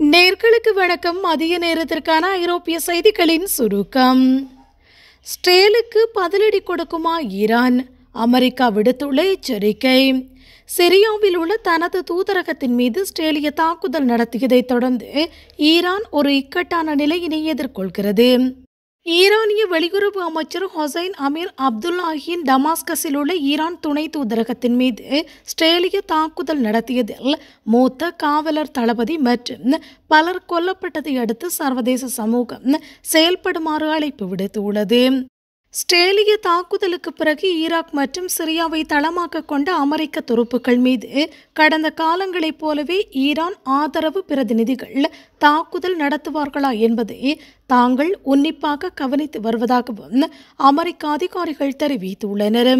நேர்களுக்கு வணக்கம் மதிய நேரத்திற்கான ஐரோப்பிய செய்திகளின் சுருக்கம் ஸ்ட்ரேலுக்கு பதிலடி கொடுக்குமா ஈரான் அமெரிக்கா விடுத்துள்ள எச்சரிக்கை சிரியாவில் உள்ள தனது தூதரகத்தின் மீது ஸ்ட்ரேலிய தாக்குதல் நடத்தியதைத் தொடர்ந்து ஈரான் ஒரு இக்கட்டான நிலையினை எதிர்கொள்கிறது ஈரானிய வெளியுறவு அமைச்சர் ஹொசைன் அமீர் அப்துல்லாஹின் டமாஸ்கஸில் உள்ள ஈரான் துணை தூதரகத்தின் மீது ஸ்ட்ரேலிய தாக்குதல் நடத்தியதில் மூத்த காவலர் தளபதி மற்றும் பலர் கொல்லப்பட்டதை அடுத்து சர்வதேச சமூகம் செயல்படுமாறு அழைப்பு விடுத்துள்ளது ஸ்ட்ரேலிய தாக்குதலுக்கு பிறகு ஈராக் மற்றும் சிரியாவை தளமாக கொண்ட அமெரிக்க துருப்புக்கள் மீது கடந்த காலங்களைப் போலவே ஈரான் ஆதரவு பிரதிநிதிகள் தாக்குதல் நடத்துவார்களா என்பதை தாங்கள் உன்னிப்பாக கவனித்து வருவதாகவும் அமெரிக்க அதிகாரிகள் தெரிவித்துள்ளனர்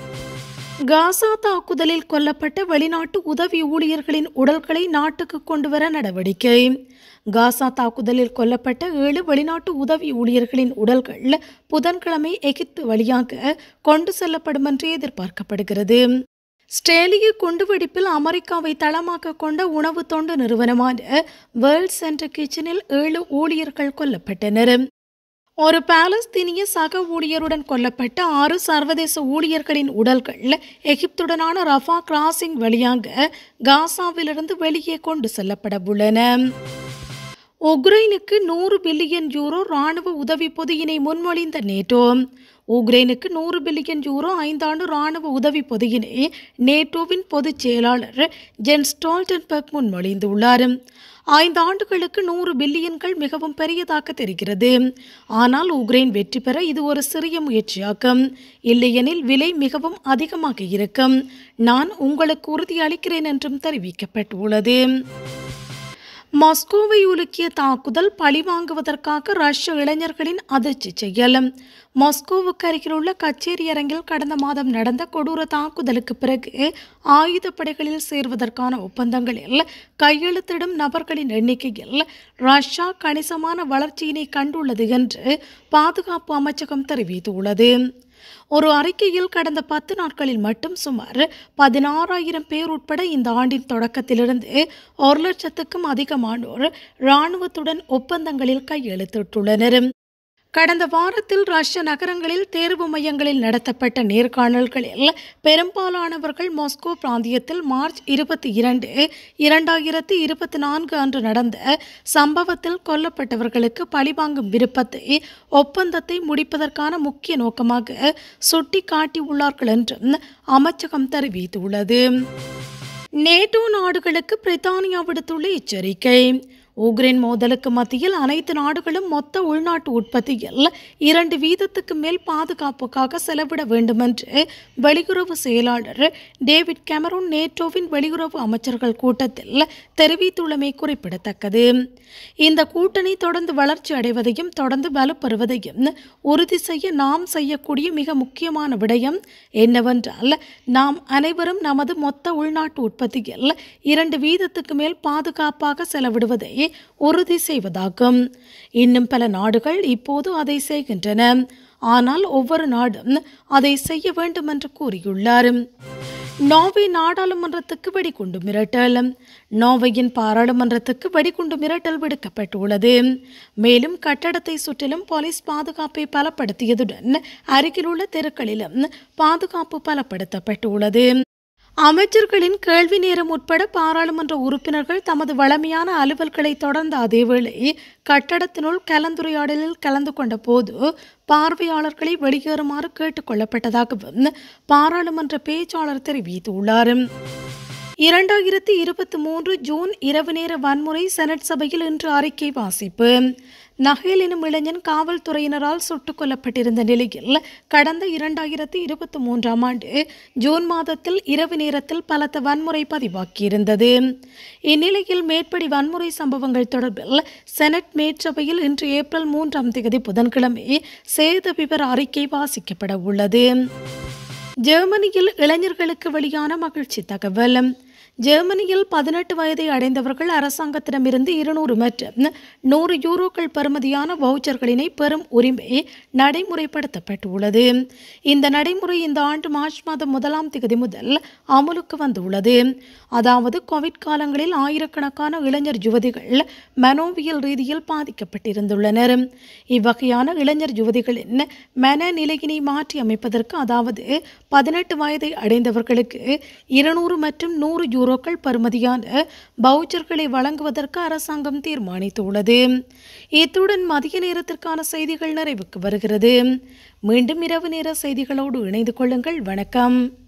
காசா தாக்குதலில் கொல்லப்பட்ட வெளிநாட்டு உதவி ஊழியர்களின் உடல்களை நாட்டுக்கு கொண்டுவர நடவடிக்கை காசா தாக்குதலில் கொல்லப்பட்ட ஏழு வெளிநாட்டு உதவி ஊழியர்களின் உடல்கள் புதன்கிழமை எகிப்து வழியாக கொண்டு செல்லப்படும் என்று எதிர்பார்க்கப்படுகிறது ஸ்ட்ரேலிய குண்டுவெடிப்பில் அமெரிக்காவை தளமாக கொண்ட உணவு தொண்டு நிறுவனமான வேர்ல்ட் சென்டர் கிச்சனில் ஏழு ஊழியர்கள் கொல்லப்பட்டனர் ஒரு பாலஸ்தீனிய சக ஊழியருடன் கொல்லப்பட்ட ஆறு சர்வதேச ஊழியர்களின் உடல்கள் எகிப்துடனான ரஃபா கிராசிங் வழியாக காசாவிலிருந்து வெளியே கொண்டு செல்லப்பட உள்ளன உக்ரைனுக்கு நூறு பில்லியன் யூரோ ராணுவ உதவி பொதியினை முன்மொழிந்த நேட்டோ உக்ரைனுக்கு நூறு பில்லியன் யூரோ ஐந்தாண்டு ராணுவ உதவி பொதியினை நேட்டோவின் பொதுச் செயலாளர் ஜென் ஸ்டால்டன்பர்க் முன்மொழிந்துள்ளார் ஐந்து ஆண்டுகளுக்கு நூறு பில்லியன்கள் மிகவும் பெரியதாக தெரிகிறது ஆனால் உக்ரைன் வெற்றி பெற இது ஒரு சிறிய முயற்சியாகும் இல்லையெனில் விலை மிகவும் அதிகமாக இருக்கும் நான் உங்களுக்கு உறுதியளிக்கிறேன் என்றும் தெரிவிக்கப்பட்டுள்ளது மாஸ்கோவை உலுக்கிய தாக்குதல் பழிவாங்குவதற்காக ரஷ்ய இளைஞர்களின் அதிர்ச்சி செயல் மாஸ்கோவுக்கு அருகில் உள்ள கச்சேரி அரங்கில் கடந்த மாதம் நடந்த கொடூர தாக்குதலுக்கு பிறகு ஆயுதப்படைகளில் சேர்வதற்கான ஒப்பந்தங்களில் கையெழுத்திடும் நபர்களின் எண்ணிக்கையில் ரஷ்யா கணிசமான வளர்ச்சியினை கண்டுள்ளது என்று பாதுகாப்பு அமைச்சகம் தெரிவித்துள்ளது ஒரு அறிக்கையில் கடந்த பத்து நாட்களில் மட்டும் சுமார் பதினாறாயிரம் பேர் உட்பட இந்த ஆண்டின் தொடக்கத்திலிருந்து ஒரு லட்சத்துக்கும் அதிகமானோர் இராணுவத்துடன் ஒப்பந்தங்களில் கையெழுத்திட்டுள்ளனர் கடந்த வாரத்தில் ரஷ்ய நகரங்களில் தேர்வு மையங்களில் நடத்தப்பட்ட நேர்காணல்களில் பெரும்பாலானவர்கள் மாஸ்கோ பிராந்தியத்தில் மார்ச் இருபத்தி இரண்டு இரண்டாயிரத்தி இருபத்தி நான்கு அன்று நடந்த சம்பவத்தில் கொல்லப்பட்டவர்களுக்கு பழிவாங்கும் விருப்பத்தை ஒப்பந்தத்தை முடிப்பதற்கான முக்கிய நோக்கமாக சுட்டி காட்டியுள்ளார்கள் என்றும் அமைச்சகம் தெரிவித்துள்ளது நேட்டோ நாடுகளுக்கு பிரித்தானியா விடுத்துள்ள எச்சரிக்கை உக்ரைன் மோதலுக்கு மத்தியில் அனைத்து நாடுகளும் மொத்த உள்நாட்டு உற்பத்தியில் இரண்டு வீதத்துக்கு மேல் பாதுகாப்புக்காக செலவிட வேண்டும் என்று வெளியுறவு செயலாளர் டேவிட் கேமரோன் நேட்டோவின் வெளியுறவு அமைச்சர்கள் கூட்டத்தில் தெரிவித்துள்ளமை குறிப்பிடத்தக்கது இந்த கூட்டணி தொடர்ந்து வளர்ச்சி அடைவதையும் தொடர்ந்து வலுப்பெறுவதையும் உறுதி செய்ய நாம் செய்யக்கூடிய மிக முக்கியமான விடயம் என்னவென்றால் நாம் அனைவரும் நமது மொத்த உள்நாட்டு உற்பத்தியில் இரண்டு வீதத்துக்கு மேல் பாதுகாப்பாக செலவிடுவதை உறுதி செய்வதாகும் இன்னும் பல நாடுகள் இப்போது அதை செய்கின்றன ஆனால் ஒவ்வொரு நாடும் அதை செய்ய வேண்டும் என்று கூறியுள்ளார் நோர்வே நாடாளுமன்றத்துக்கு வெடிகுண்டு மிரட்டல் நோர்வேயின் பாராளுமன்றத்துக்கு வெடிகுண்டு மிரட்டல் விடுக்கப்பட்டுள்ளது மேலும் கட்டடத்தை சுற்றிலும் போலீஸ் பாதுகாப்பை பலப்படுத்தியதுடன் அருகிலுள்ள தெருக்களிலும் பாதுகாப்பு பலப்படுத்தப்பட்டுள்ளது அமைச்சர்களின் கேள்வி நேரம் உட்பட பாராளுமன்ற உறுப்பினர்கள் தமது வளமையான அலுவல்களை தொடர்ந்த அதேவேளை கட்டடத்தினுள் கலந்துரையாடலில் கலந்து கொண்ட போது பார்வையாளர்களை வெளியேறுமாறு கேட்டுக்கொள்ளப்பட்டதாகவும் பாராளுமன்ற பேச்சாளர் தெரிவித்துள்ளார் இரண்டாயிரத்தி இருபத்தி மூன்று ஜூன் இரவு நேர வன்முறை செனட் சபையில் இன்று அறிக்கை வாசிப்பு நகேல் எனும் இளைஞன் காவல்துறையினரால் சுட்டுக் கொல்லப்பட்டிருந்த நிலையில் கடந்த இரண்டாயிரத்தி இருபத்தி மூன்றாம் ஆண்டு ஜூன் மாதத்தில் இரவு நேரத்தில் பலத்த வன்முறை பதிவாக்கியிருந்தது இந்நிலையில் மேற்படி வன்முறை சம்பவங்கள் தொடர்பில் செனட் மேற்சபையில் இன்று ஏப்ரல் மூன்றாம் தேதி புதன்கிழமை சேத விவர அறிக்கை வாசிக்கப்பட உள்ளது ஜெர்மனியில் இளைஞர்களுக்கு வெளியான மகிழ்ச்சி தகவல் ஜெர்மனியில் பதினெட்டு வயதை அடைந்தவர்கள் அரசாங்கத்திடமிருந்து இருநூறு மற்றும் நூறு யூரோக்கள் பெறுமதியான வவுச்சர்களினை பெறும் உரிமை நடைமுறைப்படுத்தப்பட்டுள்ளது இந்த நடைமுறை இந்த ஆண்டு மார்ச் மாதம் முதலாம் தேதி முதல் அமலுக்கு வந்துள்ளது அதாவது கோவிட் காலங்களில் ஆயிரக்கணக்கான இளைஞர் யுவதிகள் மனோவியல் ரீதியில் பாதிக்கப்பட்டிருந்துள்ளனர் இவ்வகையான இளைஞர் யுவதிகளின் மனநிலையினை மாற்றி அமைப்பதற்கு அதாவது பதினெட்டு வயதை அடைந்தவர்களுக்கு இருநூறு மற்றும் நூறு யூரோக்கள் பருமதியான பவுச்சர்களை வழங்குவதற்கு அரசாங்கம் தீர்மானித்துள்ளது இத்துடன் மதிய நேரத்திற்கான செய்திகள் நிறைவுக்கு வருகிறது மீண்டும் இரவு நேர செய்திகளோடு இணைந்து கொள்ளுங்கள் வணக்கம்